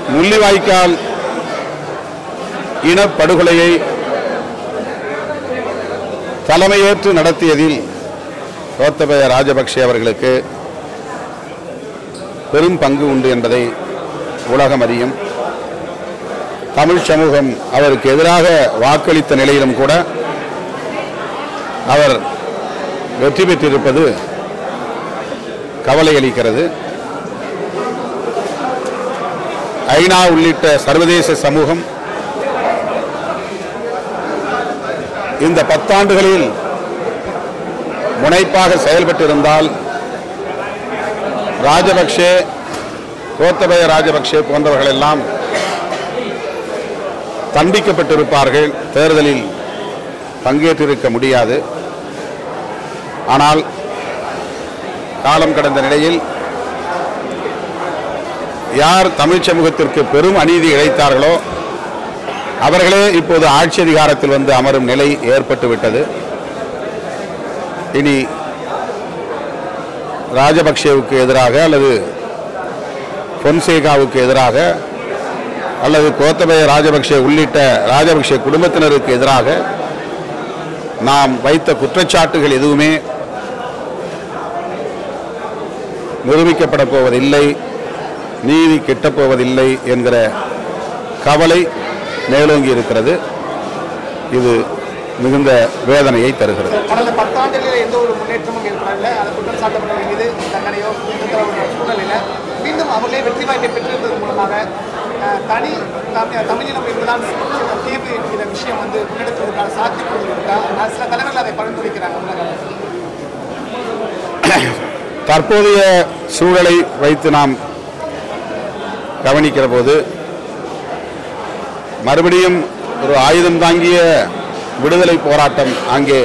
முள்ளிவாய்க்கால் இனப்படுகொலையை தலைமையேற்று நடத்தியதில் கோத்தபய ராஜபக்ஷே அவர்களுக்கு பெரும் பங்கு உண்டு என்பதை உலகம் அறியும் தமிழ் சமூகம் அவருக்கு எதிராக வாக்களித்த நிலையிலும் கூட அவர் வெற்றி பெற்றிருப்பது கவலை அளிக்கிறது ஐநா உள்ளிட்ட சர்வதேச சமூகம் இந்த பத்தாண்டுகளில் முனைப்பாக செயல்பட்டிருந்தால் ராஜபக்ஷே கோத்தபய ராஜபக்ஷே போன்றவர்கள் எல்லாம் தண்டிக்கப்பட்டிருப்பார்கள் தேர்தலில் பங்கேற்றிருக்க முடியாது ஆனால் காலம் கடந்த நிலையில் யார் தமிழ் சமூகத்திற்கு பெரும் அநீதி இழைத்தார்களோ அவர்களே இப்போது ஆட்சி அதிகாரத்தில் வந்து அமரும் நிலை ஏற்பட்டு விட்டது இனி ராஜபக்சேவுக்கு எதிராக அல்லது பொன்சேகாவுக்கு எதிராக அல்லது கோத்தபய ராஜபக்சே உள்ளிட்ட ராஜபக்சே குடும்பத்தினருக்கு எதிராக நாம் வைத்த குற்றச்சாட்டுகள் எதுவுமே நிரூபிக்கப்பட போவதில்லை நீதி கிட்டப் போவதில்லை என்கிற கவலை மேலோங்கி இருக்கிறது இது மிகுந்த வேதனையை தருகிறது கடந்த பத்தாண்டுகளில் எந்த ஒரு முன்னேற்றமும் ஏற்படவில்லை அதை குற்றம் சாட்டப்பட்டவர்கள் மீது தண்டனையோ என்ற ஒரு சூழ்நிலையில் மீண்டும் அவர்களே வெற்றி வாய்ப்பை பெற்றிருப்பதன் மூலமாக அஹ், தனி தமிழ் தமிழினம் என்பதுதான் தீர்வு என்கிற விஷயம் வந்து முன்னெடுப்பதற்கான சாத்தியக்கூறு இருக்கா அது சில தலைவர்கள் அதை பரிந்துரைக்கிறாங்க உலக அளவில். தற்போதைய சூழலை வைத்து நாம் கவனிக்கிற போது மறுபடியும் ஒரு ஆயுதம் தாங்கிய விடுதலை போராட்டம் அங்கே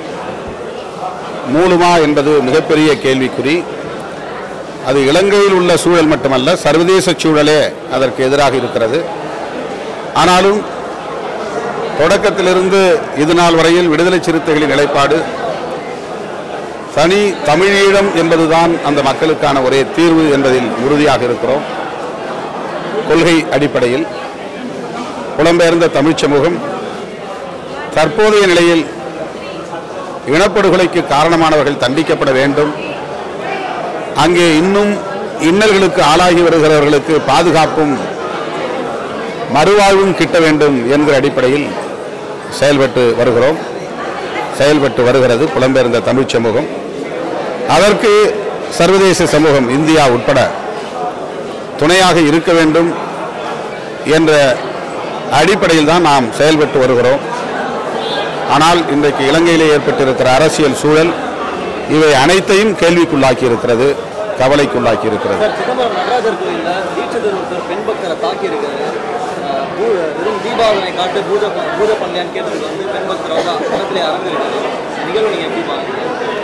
மூலுமா என்பது மிகப்பெரிய கேள்விக்குறி அது இலங்கையில் உள்ள சூழல் மட்டுமல்ல சர்வதேச சூழலே அதற்கு எதிராக இருக்கிறது ஆனாலும் தொடக்கத்திலிருந்து இது நாள் வரையில் விடுதலை சிறுத்தைகளின் நிலைப்பாடு தனி தமிழீழம் என்பதுதான் அந்த மக்களுக்கான ஒரே தீர்வு என்பதில் உறுதியாக இருக்கிறோம் கொள்கை அடிப்படையில் புலம்பெயர்ந்த தமிழ்ச் சமூகம் தற்போதைய நிலையில் இனப்படுகொலைக்கு காரணமானவர்கள் தண்டிக்கப்பட வேண்டும் அங்கே இன்னும் இன்னல்களுக்கு ஆளாகி வருகிறவர்களுக்கு பாதுகாப்பும் மறுவாழ்வும் கிட்ட வேண்டும் என்கிற அடிப்படையில் செயல்பட்டு வருகிறோம் செயல்பட்டு வருகிறது புலம்பெயர்ந்த தமிழ்ச் சமூகம் அதற்கு சர்வதேச சமூகம் இந்தியா உட்பட துணையாக இருக்க வேண்டும் என்ற அடிப்படையில் தான் நாம் செயல்பட்டு வருகிறோம் ஆனால் இன்றைக்கு இலங்கையிலே ஏற்பட்டிருக்கிற அரசியல் சூழல் இவை அனைத்தையும் கேள்விக்குள்ளாக்கி இருக்கிறது கவலைக்குள்ளாக்கி இருக்கிறது சார் சிதம்பரம் நடராஜர் கோயிலில் தீட்சிதர் ஒருத்தர் பெண் பக்தரை தாக்கியிருக்காரு அஹ் பூ- வெறும் தீபாவளை காட்டு பூஜை ப- பூஜை பண்ணலையான்னு கேட்டதுக்கு வந்து பெண் பக்தர் வந்து பக்கத்திலே அரங்கிருக்காரு நிகழ்வு நீங்கள் எப்படி பாருங்க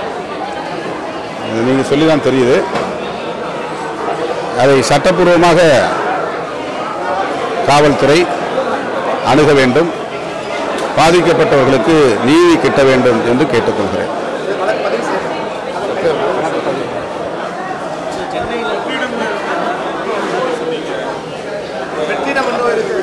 இது நீங்கள் சொல்லி தான் தெரியுது அதை சட்டப்பூர்வமாக காவல்துறை அணுக வேண்டும் பாதிக்கப்பட்டவர்களுக்கு நீதி கிட்ட வேண்டும் என்று கேட்டுக்கொள்கிறேன் வெற்றிடம் என்று இருக்கு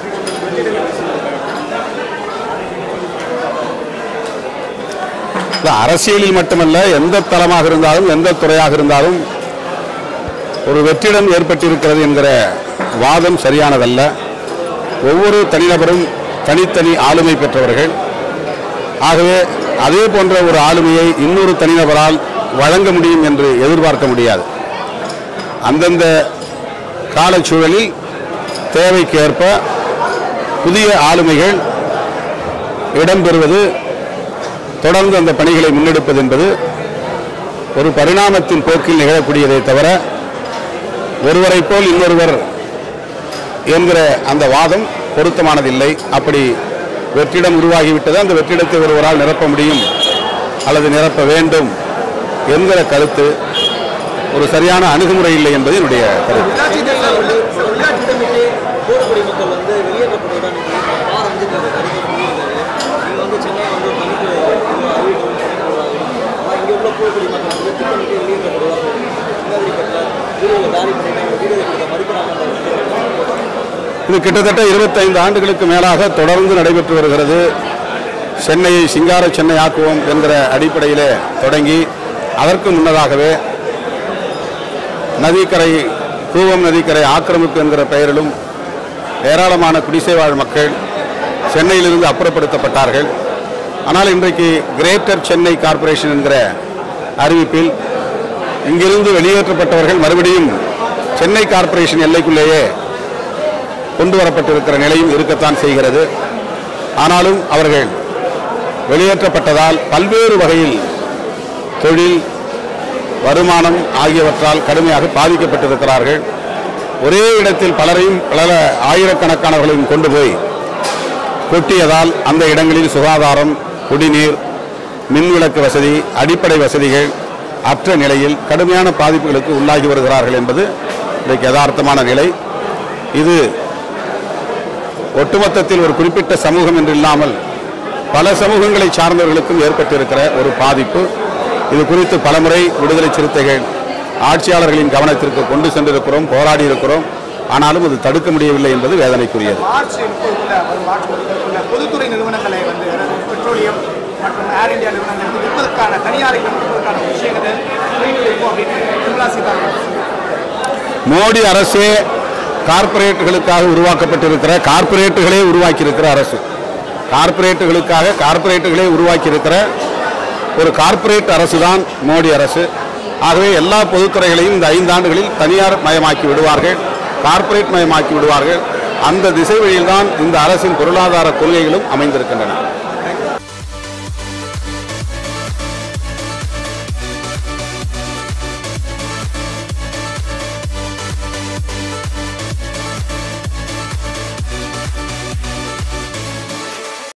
இல்ல, அரசியலில் மட்டுமல்ல எந்த தளமாக இருந்தாலும் எந்த துறையாக இருந்தாலும் ஒரு வெற்றிடம் ஏற்பட்டிருக்கிறது என்கிற வாதம் சரியானதல்ல ஒவ்வொரு தனிநபரும் தனித்தனி ஆளுமை பெற்றவர்கள் ஆகவே அதே போன்ற ஒரு ஆளுமையை இன்னொரு தனிநபரால் வழங்க முடியும் என்று எதிர்பார்க்க முடியாது அந்தந்த காலச்சூழலில் தேவைக்கு ஏற்ப புதிய ஆளுமைகள் இடம்பெறுவது தொடர்ந்து அந்த பணிகளை முன்னெடுப்பது என்பது ஒரு பரிணாமத்தின் போக்கில் நிகழக்கூடியதை தவிர ஒருவரைப் போல் இன்னொருவர் என்கிற அந்த வாதம் பொருத்தமானதில்லை அப்படி வெற்றிடம் உருவாகிவிட்டது அந்த வெற்றிடத்தை ஒருவரால் நிரப்ப முடியும் அல்லது நிரப்ப வேண்டும் என்கிற கருத்து ஒரு சரியான அணுகுமுறை இல்லை என்பது என்னுடைய கருத்து உள்ளாட்சி தேர்தல் வந்து உள்ளாட்சி திட்டமிட்டு கோடுபடி மக்கள் வந்து வெளியேற்றப்படுவதா நீங்கள் ஆர் ரஞ்சித் அது அறிக்கை சொல்லியிருக்காரு நீங்கள் வந்து சென்னை வந்து தனித்து அறிவிக்கணும் ஆனால் இங்கே உள்ள கோடுபடி மக்கள் வந்து திட்டமிட்டு வெளியேற்றப்படுவாங்க சிங்காதிரிப்பட்டில் வீடுகளை தாரி பண்ணிட்டு அவங்க வீடுகளை கொடுக்க மறுக்கிறாங்க இது கிட்டத்தட்ட இருபத்தைந்து ஆண்டுகளுக்கு மேலாக தொடர்ந்து நடைபெற்று வருகிறது சென்னையை சிங்கார சென்னை ஆக்குவோம் என்கிற அடிப்படையிலே தொடங்கி அதற்கு முன்னதாகவே நதிக்கரை கூவம் நதிக்கரை ஆக்கிரமிப்பு என்கிற பெயரிலும் ஏராளமான குடிசை வாழ் மக்கள் சென்னையிலிருந்து அப்புறப்படுத்தப்பட்டார்கள் ஆனால் இன்றைக்கு கிரேட்டர் சென்னை கார்ப்பரேஷன் என்கிற அறிவிப்பில் இங்கிருந்து வெளியேற்றப்பட்டவர்கள் மறுபடியும் சென்னை கார்ப்பரேஷன் எல்லைக்குள்ளேயே கொண்டு வரப்பட்டிருக்கிற நிலையும் இருக்கத்தான் செய்கிறது ஆனாலும் அவர்கள் வெளியேற்றப்பட்டதால் பல்வேறு வகையில் தொழில் வருமானம் ஆகியவற்றால் கடுமையாக பாதிக்கப்பட்டிருக்கிறார்கள் ஒரே இடத்தில் பலரையும் பல ஆயிரக்கணக்கானவர்களையும் கொண்டு போய் கொட்டியதால் அந்த இடங்களில் சுகாதாரம் குடிநீர் மின்விளக்கு வசதி அடிப்படை வசதிகள் அற்ற நிலையில் கடுமையான பாதிப்புகளுக்கு உள்ளாகி வருகிறார்கள் என்பது இன்றைக்கு யதார்த்தமான நிலை இது ஒட்டுமொத்தத்தில் ஒரு குறிப்பிட்ட சமூகம் என்று இல்லாமல் பல சமூகங்களை சார்ந்தவர்களுக்கும் ஏற்பட்டிருக்கிற ஒரு பாதிப்பு இது குறித்து பலமுறை விடுதலை சிறுத்தைகள் ஆட்சியாளர்களின் கவனத்திற்கு கொண்டு சென்றிருக்கிறோம் போராடி இருக்கிறோம் ஆனாலும் அது தடுக்க முடியவில்லை என்பது வேதனைக்குரியது மார்ச் முப்பதுக்குள்ள வரும் மார்ச் முப்பதுக்குள்ள பொதுத்துறை நிறுவனங்களை வந்து அதாவது பெட்ரோலியம் மற்றும் ஏர் இந்தியா நிறுவனங்கள் வந்து விற்பதற்கான தனியாரிடம் விற்பதற்கான விஷயங்களை போயிட்டு இருக்கும் அப்படின்னு நிர்மலா சீதாராமன் சொன்னாங்க. மோடி அரசே கார்ப்பரேட்டுகளுக்காக உருவாக்கப்பட்டிருக்கிற கார்ப்பரேட்டுகளே உருவாக்கியிருக்கிற அரசு கார்ப்பரேட்டுகளுக்காக கார்ப்பரேட்டுகளே உருவாக்கியிருக்கிற ஒரு கார்ப்பரேட் அரசு தான் மோடி அரசு ஆகவே எல்லா பொதுத்துறைகளையும் இந்த ஐந்தாண்டுகளில் தனியார் மயமாக்கி விடுவார்கள் கார்ப்பரேட் மயமாக்கி விடுவார்கள் அந்த திசை வழியில்தான் இந்த அரசின் பொருளாதார கொள்கைகளும் அமைந்திருக்கின்றன